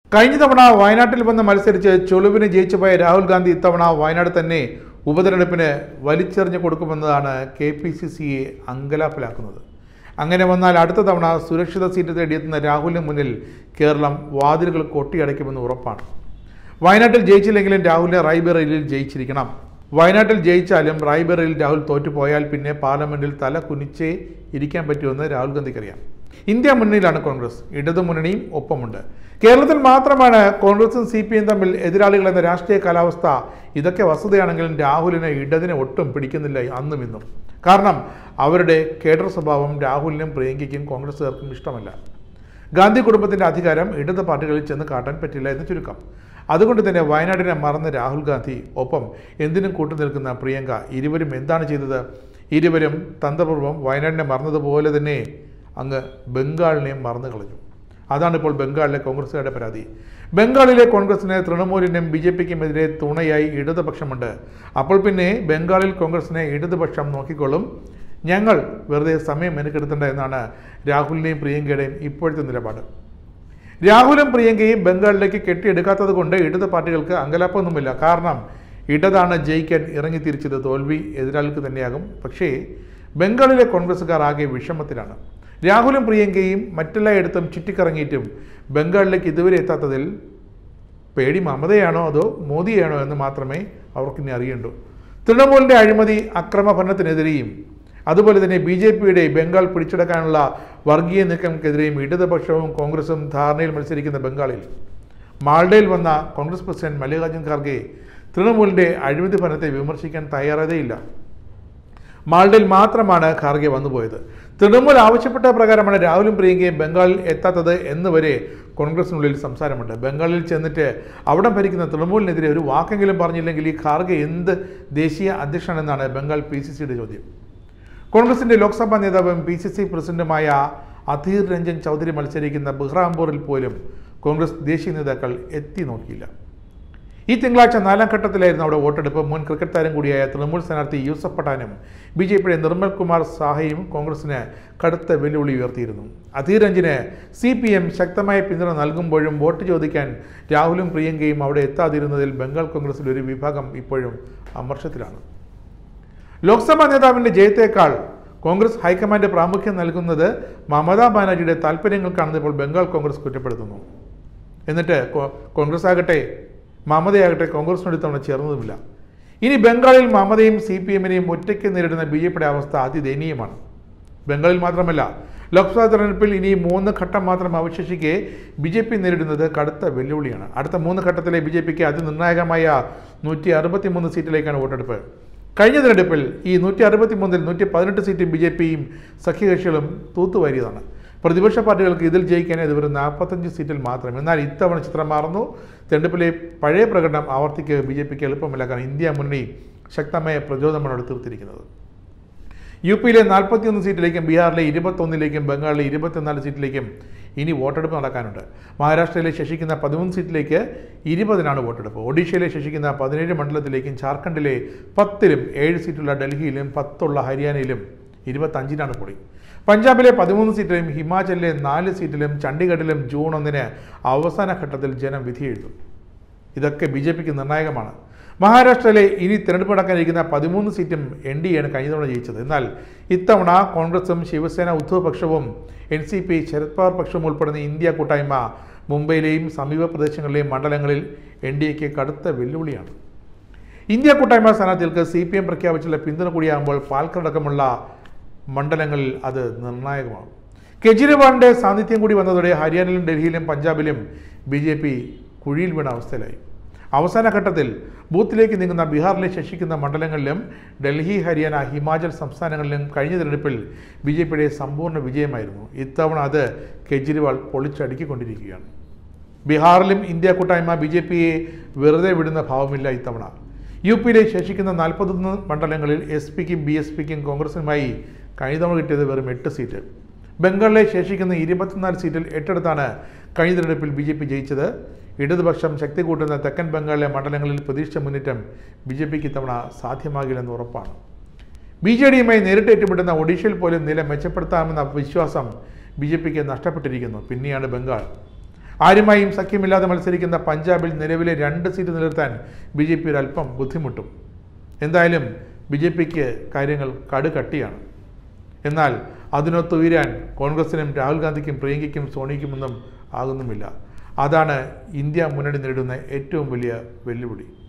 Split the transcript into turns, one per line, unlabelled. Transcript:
കഴിഞ്ഞ തവണ വയനാട്ടിൽ വന്ന് മത്സരിച്ച് ചുളുവിന് ജയിച്ചുപോയ രാഹുൽ ഗാന്ധി ഇത്തവണ വയനാട് തന്നെ ഉപതെരഞ്ഞെടുപ്പിന് വലിച്ചെറിഞ്ഞു കൊടുക്കുമെന്നതാണ് കെ പി സി സിയെ അങ്കലാപ്പിലാക്കുന്നത് അങ്ങനെ വന്നാൽ അടുത്ത തവണ സുരക്ഷിത സീറ്റ് തേടിയെത്തുന്ന രാഹുലിന് മുന്നിൽ കേരളം വാതിലുകൾ കൊട്ടിയടയ്ക്കുമെന്ന് ഉറപ്പാണ് വയനാട്ടിൽ ജയിച്ചില്ലെങ്കിലും രാഹുലിനെ റായ്ബറേലിയിൽ ജയിച്ചിരിക്കണം വയനാട്ടിൽ ജയിച്ചാലും റായ്ബറേലിയിൽ രാഹുൽ തോറ്റുപോയാൽ പിന്നെ പാർലമെന്റിൽ തല കുനിച്ചേ ഇരിക്കാൻ പറ്റുമെന്ന് രാഹുൽ ഗാന്ധിക്കറിയാം ഇന്ത്യ മുന്നണിയിലാണ് കോൺഗ്രസ് ഇടതു മുന്നണിയും ഒപ്പമുണ്ട് കേരളത്തിൽ മാത്രമാണ് കോൺഗ്രസും സി പി എം തമ്മിൽ എതിരാളികൾ എന്ന രാഷ്ട്രീയ കാലാവസ്ഥ ഇതൊക്കെ വസ്തുതയാണെങ്കിലും രാഹുലിന് ഇടതിനെ ഒട്ടും പിടിക്കുന്നില്ല അന്നും ഇന്നും കാരണം അവരുടെ കേഡർ സ്വഭാവം രാഹുലിനും പ്രിയങ്കയ്ക്കും കോൺഗ്രസുകാർക്കും ഇഷ്ടമല്ല ഗാന്ധി കുടുംബത്തിന്റെ അധികാരം ഇടത് പാർട്ടികളിൽ ചെന്ന് കാട്ടാൻ പറ്റില്ല എന്ന് ചുരുക്കം അതുകൊണ്ട് തന്നെ വയനാടിനെ മറന്ന രാഹുൽ ഗാന്ധി ഒപ്പം എന്തിനും കൂട്ടുനിൽക്കുന്ന പ്രിയങ്ക ഇരുവരും എന്താണ് ചെയ്തത് ഇരുവരും തന്ത്രപൂർവ്വം വയനാടിനെ മറന്നതുപോലെ തന്നെ അങ്ങ് ബംഗാളിനെയും മറന്നു കളഞ്ഞു അതാണ് ഇപ്പോൾ ബംഗാളിലെ കോൺഗ്രസുകാരുടെ പരാതി ബംഗാളിലെ കോൺഗ്രസിന് തൃണമൂലിനും ബി ജെ പിക്കും എതിരെ തുണയായി ഇടതുപക്ഷമുണ്ട് അപ്പോൾ പിന്നെ ബംഗാളിൽ കോൺഗ്രസിനെ ഇടതുപക്ഷം നോക്കിക്കൊള്ളും ഞങ്ങൾ വെറുതെ സമയം മെനക്കെടുത്തേണ്ട എന്നാണ് രാഹുലിൻ്റെയും പ്രിയങ്കയുടെയും ഇപ്പോഴത്തെ നിലപാട് രാഹുലും പ്രിയങ്കയും ബംഗാളിലേക്ക് കെട്ടിയെടുക്കാത്തത് കൊണ്ട് ഇടത് പാർട്ടികൾക്ക് അങ്കലാപ്പൊന്നുമില്ല കാരണം ഇടതാണ് ജയിക്കാൻ ഇറങ്ങിത്തിരിച്ചത് തോൽവി എതിരാളിക്ക് തന്നെയാകും പക്ഷേ ബംഗാളിലെ കോൺഗ്രസ്സുകാർ ആകെ വിഷമത്തിലാണ് രാഹുലും പ്രിയങ്കയും മറ്റെല്ലായിടത്തും ചുറ്റിക്കറങ്ങിയിട്ടും ബംഗാളിലേക്ക് ഇതുവരെ എത്താത്തതിൽ പേടി മമതയാണോ അതോ മോദിയാണോ എന്ന് മാത്രമേ അവർക്കിനി അറിയണ്ടൂ തൃണമൂലിൻ്റെ അഴിമതി അക്രമ ഭരണത്തിനെതിരെയും അതുപോലെ തന്നെ ബി ജെ പിയുടെ ബംഗാൾ പിടിച്ചെടുക്കാനുള്ള വർഗീയ നീക്കങ്ങൾക്കെതിരെയും ഇടതുപക്ഷവും കോൺഗ്രസും ധാരണയിൽ മത്സരിക്കുന്ന ബംഗാളിൽ മാൾഡയിൽ വന്ന കോൺഗ്രസ് പ്രസിഡന്റ് മല്ലികാർജ്ജുൻ ഖാർഗെ തൃണമൂലിൻ്റെ അഴിമതി ഭരണത്തെ വിമർശിക്കാൻ തയ്യാറായതേയില്ല മാൾഡയിൽ മാത്രമാണ് ഖാർഗെ വന്നുപോയത് തൃണമൂൽ ആവശ്യപ്പെട്ട പ്രകാരമാണ് രാഹുലും പ്രിയങ്കയും ബംഗാളിൽ എത്താത്തത് എന്ന് വരെ കോൺഗ്രസിനുള്ളിൽ സംസാരമുണ്ട് ബംഗാളിൽ ചെന്നിട്ട് അവിടെ ഭരിക്കുന്ന തൃണമൂലിനെതിരെ ഒരു വാക്കെങ്കിലും പറഞ്ഞില്ലെങ്കിൽ ഈ ഖാർഗെ എന്ത് ദേശീയ അധ്യക്ഷനാണെന്നാണ് ബംഗാൾ പി സി സിയുടെ ചോദ്യം കോൺഗ്രസിന്റെ ലോക്സഭാ നേതാവും പി സി സി പ്രസിഡന്റുമായ അധീർ രഞ്ജൻ ചൗധരി മത്സരിക്കുന്ന ബഹ്റാംപൂറിൽ പോലും കോൺഗ്രസ് ദേശീയ നേതാക്കൾ എത്തി നോക്കിയില്ല ഈ തിങ്കളാഴ്ച നാലാം ഘട്ടത്തിലായിരുന്നു അവിടെ വോട്ടെടുപ്പ് മുൻ ക്രിക്കറ്റ് താരം കൂടിയായ തൃണമൂൽ സ്ഥാനാർത്ഥി യൂസഫ് പഠാനും ബി ജെ പിയുടെ നിർമ്മൽ കുമാർ സാഹയും കോൺഗ്രസിന് കടുത്ത വെല്ലുവിളി ഉയർത്തിയിരുന്നു അധീർ രഞ്ജിന് സി പി എം ശക്തമായ പിന്തുണ നൽകുമ്പോഴും വോട്ട് ചോദിക്കാൻ രാഹുലും പ്രിയങ്കയും അവിടെ എത്താതിരുന്നതിൽ ബംഗാൾ കോൺഗ്രസിൽ ഒരു വിഭാഗം ഇപ്പോഴും അമർഷത്തിലാണ് ലോക്സഭാ നേതാവിന്റെ ജയത്തേക്കാൾ കോൺഗ്രസ് ഹൈക്കമാൻഡ് പ്രാമുഖ്യം നൽകുന്നത് മമതാ ബാനർജിയുടെ താല്പര്യങ്ങൾക്കാണെന്ന് ഇപ്പോൾ ബംഗാൾ കോൺഗ്രസ് കുറ്റപ്പെടുത്തുന്നു എന്നിട്ട് കോ- കോൺഗ്രസ് ആകട്ടെ മമതയാകട്ടെ കോൺഗ്രസിനോട് ഇത്തവണ ചേർന്നതുമില്ല ഇനി ബംഗാളിൽ മമതയും സി പി എമ്മിനെയും ഒറ്റയ്ക്ക് നേരിടുന്ന ബി ജെ പിയുടെ അവസ്ഥ അതിദയനീയമാണ് ബംഗാളിൽ മാത്രമല്ല ലോക്സഭാ തെരഞ്ഞെടുപ്പിൽ ഇനി മൂന്ന് ഘട്ടം മാത്രം അവശേഷിക്കെ ബി ജെ പി നേരിടുന്നത് കടുത്ത വെല്ലുവിളിയാണ് അടുത്ത മൂന്ന് ഘട്ടത്തിലെ ബി ജെ പിക്ക് അതിനിർണായകമായ നൂറ്റി അറുപത്തി മൂന്ന് സീറ്റിലേക്കാണ് വോട്ടെടുപ്പ് കഴിഞ്ഞ തെരഞ്ഞെടുപ്പിൽ ഈ നൂറ്റി അറുപത്തി മൂന്നിൽ നൂറ്റി പതിനെട്ട് സീറ്റും ബി ജെ പിയും സഖ്യകക്ഷികളും തൂത്തുവാരിയതാണ് പ്രതിപക്ഷ പാർട്ടികൾക്ക് ഇതിൽ ജയിക്കാൻ ഇത് വെറും നാൽപ്പത്തഞ്ച് സീറ്റിൽ മാത്രം എന്നാൽ ഇത്തവണ ചിത്രം മാറുന്നു തെരഞ്ഞെടുപ്പിലെ പഴയ പ്രകടനം ആവർത്തിക്ക് ബി ജെ പിക്ക് എളുപ്പമല്ല കാരണം ഇന്ത്യ മുന്നണി ശക്തമായ പ്രചോദനമാണ് തീർത്തിരിക്കുന്നത് യു പിയിലെ നാൽപ്പത്തിയൊന്ന് സീറ്റിലേക്കും ബീഹാറിലെ ഇരുപത്തൊന്നിലേക്കും ബംഗാളിലെ ഇരുപത്തിനാല് സീറ്റിലേക്കും ഇനി വോട്ടെടുപ്പ് നടക്കാനുണ്ട് മഹാരാഷ്ട്രയിലെ ശേഷിക്കുന്ന പതിമൂന്ന് സീറ്റിലേക്ക് ഇരുപതിനാണ് വോട്ടെടുപ്പ് ഒഡീഷയിലെ ശേഷിക്കുന്ന പതിനേഴ് മണ്ഡലത്തിലേക്കും ജാർഖണ്ഡിലെ പത്തിലും ഏഴ് സീറ്റുള്ള ഡൽഹിയിലും പത്തുള്ള ഹരിയാനയിലും ഇരുപത്തഞ്ചിനാണ് കൂടി പഞ്ചാബിലെ പതിമൂന്ന് സീറ്റിലും ഹിമാചലിലെ നാല് സീറ്റിലും ചണ്ഡീഗഡിലും ജൂൺ ഒന്നിന് അവസാന ഘട്ടത്തിൽ ജനം വിധിയെഴുതും ഇതൊക്കെ ബി ജെ പിക്ക് നിർണായകമാണ് മഹാരാഷ്ട്രയിലെ ഇനി തിരഞ്ഞെടുപ്പ് നടക്കാനിരിക്കുന്ന പതിമൂന്ന് സീറ്റും എൻ ഡി എയാണ് കഴിഞ്ഞ തവണ ജയിച്ചത് എന്നാൽ ഇത്തവണ കോൺഗ്രസും ശിവസേന ഉദ്ധവ് പക്ഷവും N C P Sharad Pawar പക്ഷവും ഉൾപ്പെടുന്ന ഇന്ത്യ കൂട്ടായ്മ മുംബൈയിലെയും സമീപ പ്രദേശങ്ങളിലെയും മണ്ഡലങ്ങളിൽ എൻ ഡി എക്ക് കടുത്ത വെല്ലുവിളിയാണ് ഇന്ത്യ കൂട്ടായ്മ സ്ഥാനാർത്ഥികൾക്ക് സി പി എം പ്രഖ്യാപിച്ചുള്ള പിന്തുണ കൂടിയാകുമ്പോൾ പാൽക്കടക്കമുള്ള മണ്ഡലങ്ങളിൽ അത് നിർണായകമാകും കെജ്രിവാളിൻ്റെ സാന്നിധ്യം കൂടി വന്നതോടെ ഹരിയാനയിലും ഡൽഹിയിലും പഞ്ചാബിലും ബി ജെ പി കുഴിയിൽ വീണ അവസ്ഥയിലായി അവസാന ഘട്ടത്തിൽ ബൂത്തിലേക്ക് നീങ്ങുന്ന ബീഹാറിലെ ശേഷിക്കുന്ന മണ്ഡലങ്ങളിലും ഡൽഹി ഹരിയാന ഹിമാചൽ സംസ്ഥാനങ്ങളിലും കഴിഞ്ഞ തിരഞ്ഞെടുപ്പിൽ ബി ജെ പിയുടെ സമ്പൂർണ്ണ വിജയമായിരുന്നു ഇത്തവണ അത് കെജ്രിവാൾ പൊളിച്ചടുക്കിക്കൊണ്ടിരിക്കുകയാണ് ബീഹാറിലും ഇന്ത്യ കൂട്ടായ്മ ബി ജെ പിയെ വെറുതെ വിടുന്ന ഭാവമില്ല ഇത്തവണ യു പിയിലെ ശേഷിക്കുന്ന നാൽപ്പത്തൊന്ന് മണ്ഡലങ്ങളിൽ എസ് പിക്കും ബി എസ് പിക്കും കോൺഗ്രസിനുമായി കഴിഞ്ഞ തവണ കിട്ടിയത് വെറും എട്ട് സീറ്റ് ബംഗാളിലെ ശേഷിക്കുന്ന ഇരുപത്തിനാല് സീറ്റിൽ എട്ടെടുത്താണ് കഴിഞ്ഞ തെരഞ്ഞെടുപ്പിൽ ബി ജെ പി ജയിച്ചത് ഇടതുപക്ഷം ശക്തി കൂട്ടുന്ന തെക്കൻ ബംഗാളിലെ മണ്ഡലങ്ങളിൽ പ്രതീക്ഷിച്ച മുന്നേറ്റം ബി ജെ പിക്ക് ഇത്തവണ സാധ്യമാകില്ലെന്ന് ഉറപ്പാണ് ബി ജെ ഡിയുമായി നേരിട്ട് ഏറ്റുമുട്ടുന്ന ഒഡീഷയിൽ പോലും നില മെച്ചപ്പെടുത്താമെന്ന വിശ്വാസം ബി ജെ പിക്ക് നഷ്ടപ്പെട്ടിരിക്കുന്നു പിന്നെയാണ് ബംഗാൾ ആരുമായും സഖ്യമില്ലാതെ മത്സരിക്കുന്ന പഞ്ചാബിൽ നിലവിലെ രണ്ട് സീറ്റ് നിലനിർത്താൻ ബി ജെ പി ഒരല്പം ബുദ്ധിമുട്ടും എന്തായാലും ബി ജെ പിക്ക് കാര്യങ്ങൾ കടുകട്ടിയാണ് എന്നാൽ അതിനൊത്തുയരാൻ കോൺഗ്രസിനും രാഹുൽ ഗാന്ധിക്കും പ്രിയങ്കയ്ക്കും സോണിക്കുമൊന്നും ആകുന്നുമില്ല അതാണ് ഇന്ത്യ മുന്നണി നേരിടുന്ന ഏറ്റവും വലിയ വെല്ലുവിളി